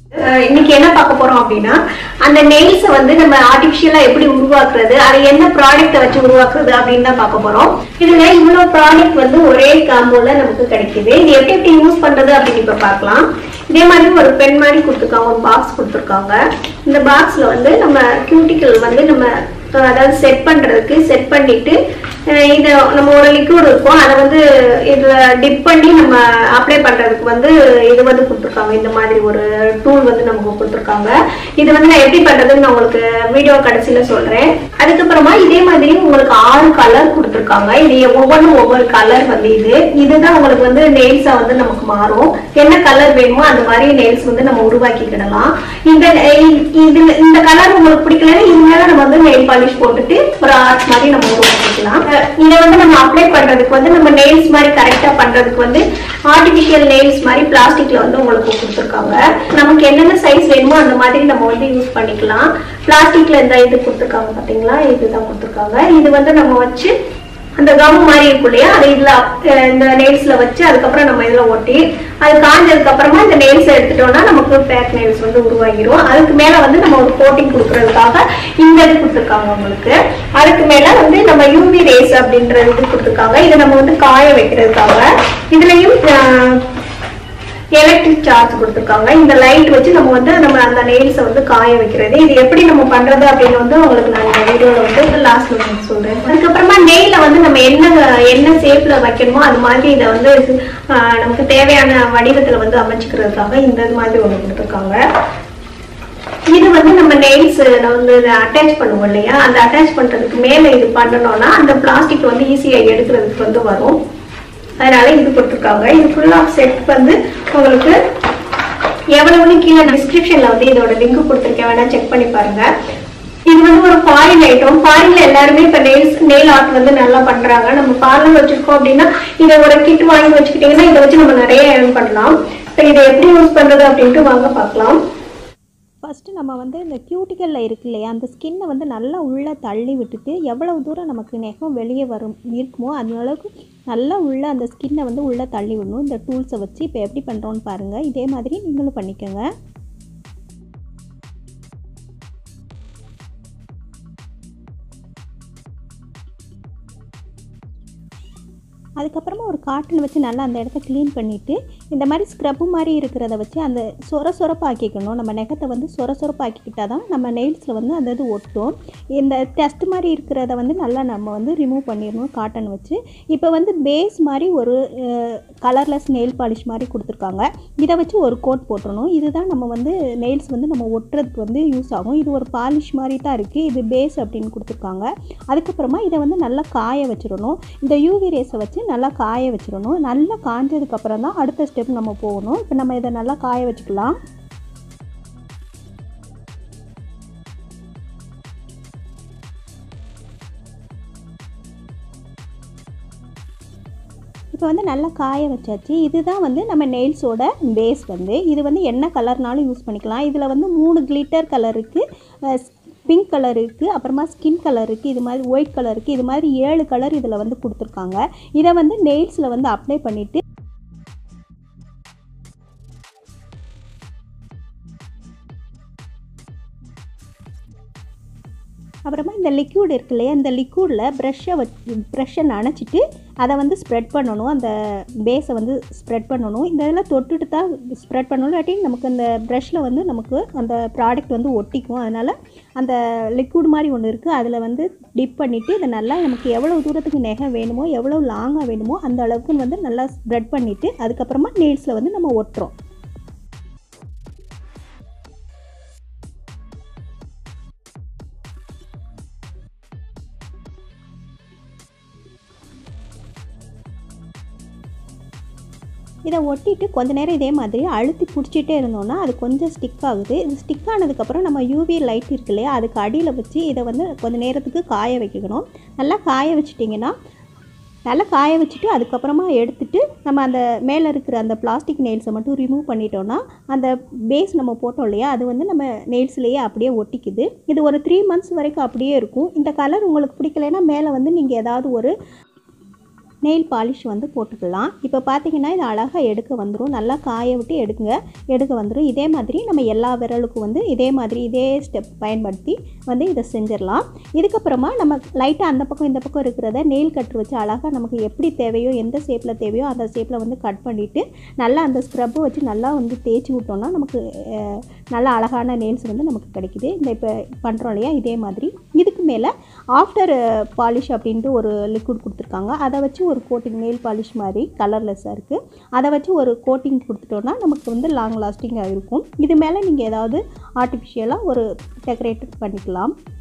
அஹ் இன்னைக்கு என்ன பார்க்க போறோம் அப்படின்னா அந்த நெயில்ஸை வந்து நம்ம ஆர்டிபிஷியலா எப்படி உருவாக்குறது அதை என்ன ப்ராடக்ட்டை வச்சு உருவாக்குறது அப்படின்னு தான் பார்க்க போறோம் இதுல இவ்வளவு ப்ராடக்ட் வந்து ஒரே காம்போல நமக்கு கிடைக்குது இது எப்படி எப்படி யூஸ் பண்றது அப்படின்னு இப்ப பார்க்கலாம் இதே மாதிரி ஒரு பென் மாதிரி கொடுத்துருக்காங்க ஒரு பாக்ஸ் கொடுத்துருக்காங்க இந்த பாக்ஸ்ல வந்து நம்ம கியூட்டிக்கல் வந்து நம்ம அஹ் அதாவது செட் பண்றதுக்கு செட் பண்ணிட்டு அஹ் இத நம்ம ஒரு லிக்விட் இருக்கும் அதை வந்து இதுல டிப் பண்ணி நம்ம அப்ளை பண்றதுக்கு வந்து இது வந்து கொடுத்துருக்காங்க இந்த மாதிரி ஒரு டூல் வந்து நமக்கு கொடுத்துருக்காங்க இது வந்து நான் எப்படி பண்றதுன்னு நான் உங்களுக்கு வீடியோ கடைசியில சொல்றேன் அதுக்கப்புறமா இதே மாதிரி உங்களுக்கு ஆறு கலர் கொடுத்துருக்காங்க இது ஒவ்வொன்றும் ஒவ்வொரு கலர் வந்து இது இதுதான் உங்களுக்கு வந்து நெயில்ஸா வந்து நமக்கு மாறும் என்ன கலர் வேணுமோ அந்த மாதிரி நெயில்ஸ் வந்து நம்ம உருவாக்கிக்கிடலாம் இந்த இதுல இந்த கலர் உங்களுக்கு பிடிக்கலன்னா இது மேல நம்ம வந்து நெயில் பாலிஷ் போட்டுட்டு ஒரு ஆர்ட் மாதிரி நம்ம உருவாக்கிக்கலாம் அஹ் இதை வந்து நம்ம அப்ளை பண்றதுக்கு வந்து நம்ம நெயில்ஸ் மாதிரி கரெக்டா பண்றதுக்கு வந்து ஆர்டிபிஷியல் நெயில்ஸ் மாதிரி பிளாஸ்டிக்ல வந்து உங்களுக்கு கொடுத்துருக்காங்க நமக்கு என்னென்ன சைஸ் வேணுமோ அந்த மாதிரி நம்ம வந்து யூஸ் பண்ணிக்கலாம் பிளாஸ்டிக்ல இந்த இது கொடுத்துருக்காங்க பாத்தீங்களா இதுதான் கொடுத்துருக்காங்க இது வந்து நம்ம வச்சு அந்த கம் மாதிரி இருக்கும் இல்லையா அதை இதுல அப்- அஹ் இந்த நெயில்ஸ்ல வச்சு அதுக்கப்புறம் நம்ம இதுல ஒட்டி அது காஞ்சதுக்கு அப்புறமா இந்த நெயில்ஸ் எடுத்துட்டோம்னா நமக்கு பேக் நெயில்ஸ் வந்து உருவாகிரும் அதுக்கு மேல வந்து நம்ம ஒரு கோட்டிங் கொடுக்கறதுக்காக இந்த இது கொடுத்துருக்காங்க உங்களுக்கு அதுக்கு மேல வந்து நம்ம யூவி ரேஸ் அப்படின்ற இது கொடுத்துருக்காங்க இதை நம்ம வந்து காய வைக்கிறதுக்காக இதுலயும் அஹ், எலக்ட்ரிக் சார்ஜ் கொடுத்துருக்காங்க இந்த லைட் வச்சு நம்ம வந்து நம்ம அந்த நெயில்ஸை வந்து காய வைக்கிறது இது எப்படி நம்ம பண்றது அப்படின்னு வந்து உங்களுக்கு நான் இந்த வீடியோல வந்து லாஸ்ட்ல வந்து சொல்றேன் அதுக்கப்புறமா நெயில வந்து நம்ம என்ன என்ன ஷேப்ல வைக்கணுமோ அது மாதிரி இதை வந்து ஆஹ், நமக்கு தேவையான வடிவத்துல வந்து அமைச்சுக்கிறதுக்காக இந்த இது மாதிரி ஒண்ணு கொடுத்துருக்காங்க இது வந்து நம்ம நெயில்ஸ் வந்து அட்டாச் பண்ணுவோம் இல்லையா அந்த அட்டாச் பண்றதுக்கு மேல இது பண்ணணும்னா அந்த பிளாஸ்டிக் வந்து ஈஸியா எடுக்கிறதுக்கு வந்து வரும் அதனால இது கொடுத்துருக்காங்க இது ஃபுல் ஆஃப் செட் வந்து உங்களுக்கு எவ்வளவுன்னு கீழே டிஸ்கிரிப்ஷன்ல வந்து இதோட லிங்க் கொடுத்துருக்கேன் வேணா செக் பண்ணி பாருங்க இது வந்து ஒரு ஃபாரின் ஐட்டம் ஃபாரின்ல எல்லாருமே இப்ப நெயில்ஸ் நெயில் ஆர்ட் வந்து நல்லா பண்றாங்க நம்ம பார்லர் வச்சிருக்கோம் அப்படின்னா இதை ஒரு கிட் வாங்கி வச்சுக்கிட்டீங்கன்னா இதை வச்சு நம்ம நிறைய earn பண்ணலாம் இப்போ இதை எப்படி யூஸ் பண்றது அப்படின்ட்டு வாங்க பார்க்கலாம் ஃபஸ்ட்டு நம்ம வந்து இந்த கியூட்டிக்கலில் இருக்கு இல்லையா அந்த ஸ்கின்னை வந்து நல்லா உள்ளே தள்ளி விட்டுட்டு எவ்வளவு தூரம் நமக்கு நெகம் வெளியே வரும் இருக்குமோ அந்த அளவுக்கு நல்லா உள்ளே அந்த ஸ்கின்னை வந்து உள்ளே தள்ளி விடணும் இந்த டூல்ஸை வச்சு இப்போ எப்படி பண்ணுறோன்னு பாருங்கள் இதே மாதிரி நீங்களும் பண்ணிக்கோங்க அதுக்கப்புறமா ஒரு காட்டன் வச்சு நல்லா அந்த இடத்த க்ளீன் பண்ணிவிட்டு இந்த மாதிரி ஸ்க்ரப்பு மாதிரி இருக்கிறத வச்சு அந்த சொர சொரப்பாக்கிக்கணும் நம்ம நெகத்தை வந்து சொர சொரப்பாக்கிக்கிட்டால் தான் நம்ம நெயில்ஸில் வந்து அந்த இது ஒட்டும் இந்த டஸ்ட் மாதிரி இருக்கிறத வந்து நல்லா நம்ம வந்து ரிமூவ் பண்ணிடணும் காட்டன் வச்சு இப்போ வந்து பேஸ் மாதிரி ஒரு கலர்லெஸ் நெயில் பாலிஷ் மாதிரி கொடுத்துருக்காங்க இதை வச்சு ஒரு கோட் போட்டுறணும் இதுதான் நம்ம வந்து நெயில்ஸ் வந்து நம்ம ஒட்டுறதுக்கு வந்து யூஸ் ஆகும் இது ஒரு பாலிஷ் மாதிரி தான் இருக்குது இது பேஸ் அப்படின்னு கொடுத்துருக்காங்க அதுக்கப்புறமா இதை வந்து நல்லா காய வச்சிடணும் இந்த யூவி ரேஸை வச்சு நல்லா காய வச்சிடணும் நல்லா காஞ்சதுக்கப்புறம் தான் அடுத்த ஸ்டெப் நம்ம போகணும் இப்போ நம்ம இதை நல்லா காய வச்சுக்கலாம் இப்போ வந்து நல்லா காய வச்சாச்சு இதுதான் வந்து நம்ம நெயில்ஸோட பேஸ் வந்து இது வந்து என்ன கலர்னாலும் யூஸ் பண்ணிக்கலாம் இதில் வந்து மூணு கிளிட்டர் கலர் இருக்குது பிங்க் கலர் இருக்குது அப்புறமா ஸ்கின் கலர் இருக்குது இது மாதிரி ஒயிட் கலர் இருக்குது இது மாதிரி ஏழு கலர் இதில் வந்து கொடுத்துருக்காங்க இதை வந்து நெயில்ஸில் வந்து அப்ளை பண்ணிவிட்டு அப்புறமா இந்த லிக்யூட் இருக்கு இல்லையா இந்த லிக்யூடில் ப்ரெஷ்ஷை வச்சு ப்ரெஷ்ஷை நனைச்சிட்டு அதை வந்து ஸ்ப்ரெட் பண்ணணும் அந்த பேஸை வந்து ஸ்ப்ரெட் பண்ணணும் இந்த இதெல்லாம் தொட்டுட்டு தான் ஸ்ப்ரெட் பண்ணணும் இல்லாட்டி நமக்கு அந்த ப்ரெஷ்ஷில் வந்து நமக்கு அந்த ப்ராடக்ட் வந்து ஒட்டிக்கும் அதனால் அந்த லிக்விட் மாதிரி ஒன்று இருக்குது அதில் வந்து டிப் பண்ணிவிட்டு இதை நல்லா நமக்கு எவ்வளோ தூரத்துக்கு நெகை வேணுமோ எவ்வளோ லாங்காக வேணுமோ அந்த அளவுக்கு வந்து நல்லா ஸ்ப்ரெட் பண்ணிவிட்டு அதுக்கப்புறமா நெயில்ஸில் வந்து நம்ம ஒட்டுறோம் இதை ஒட்டிட்டு கொஞ்ச நேரம் இதே மாதிரி அழுத்தி பிடிச்சிட்டே இருந்தோம்னா அது கொஞ்சம் ஸ்டிக் ஆகுது இது ஸ்டிக் ஆனதுக்கப்புறம் நம்ம யூவி லைட் இருக்கு இல்லையா அதுக்கு அடியில் வச்சு இதை வந்து கொஞ்ச நேரத்துக்கு காய வைக்கணும் நல்லா காய வச்சிட்டிங்கன்னா நல்லா காய வச்சுட்டு அதுக்கப்புறமா எடுத்துட்டு நம்ம அந்த மேலே இருக்கிற அந்த பிளாஸ்டிக் நெயில்ஸை மட்டும் ரிமூவ் பண்ணிட்டோம்னா அந்த பேஸ் நம்ம போட்டோம் இல்லையா அது வந்து நம்ம நெயில்ஸ்லேயே அப்படியே ஒட்டிக்குது இது ஒரு த்ரீ மந்த்ஸ் வரைக்கும் அப்படியே இருக்கும் இந்த கலர் உங்களுக்கு பிடிக்கலைன்னா மேலே வந்து நீங்கள் ஏதாவது ஒரு நெயில் பாலிஷ் வந்து போட்டுக்கலாம் இப்போ பார்த்தீங்கன்னா இது அழகாக எடுக்க வந்துடும் நல்லா காய விட்டு எடுக்குங்க எடுக்க வந்துடும் இதே மாதிரி நம்ம எல்லா விரலுக்கும் வந்து இதே மாதிரி இதே ஸ்டெப் பயன்படுத்தி வந்து இதை செஞ்சிடலாம் இதுக்கப்புறமா நம்ம லைட்டாக அந்த பக்கம் இந்த பக்கம் இருக்கிறத நெயில் கட்ரு வச்சு அழகாக நமக்கு எப்படி தேவையோ எந்த ஷேப்பில் தேவையோ அந்த ஷேப்பில் வந்து கட் பண்ணிவிட்டு நல்லா அந்த ஸ்க்ரப்பு வச்சு நல்லா வந்து தேய்ச்சி விட்டோம்னா நமக்கு அஹ், நல்ல அழகான நெயில்ஸ் வந்து நமக்கு கிடைக்குது இந்த இப்போ பண்ணுறோம் இல்லையா இதே மாதிரி இதுக்கு மேலே ஆஃப்டர் பாலிஷ் அப்படின்ட்டு ஒரு லிக்விட் கொடுத்துருக்காங்க அதை வச்சு ஒரு கோட்டிங் நெயில் பாலிஷ் மாதிரி கலர்லெஸ்ஸாக இருக்குது அதை வச்சு ஒரு கோட்டிங் கொடுத்துட்டோன்னா நமக்கு வந்து லாங் லாஸ்டிங்காக இருக்கும் இது மேலே நீங்கள் ஏதாவது ஆர்டிஃபிஷியலாக ஒரு டெக்கரேட் பண்ணிக்கலாம்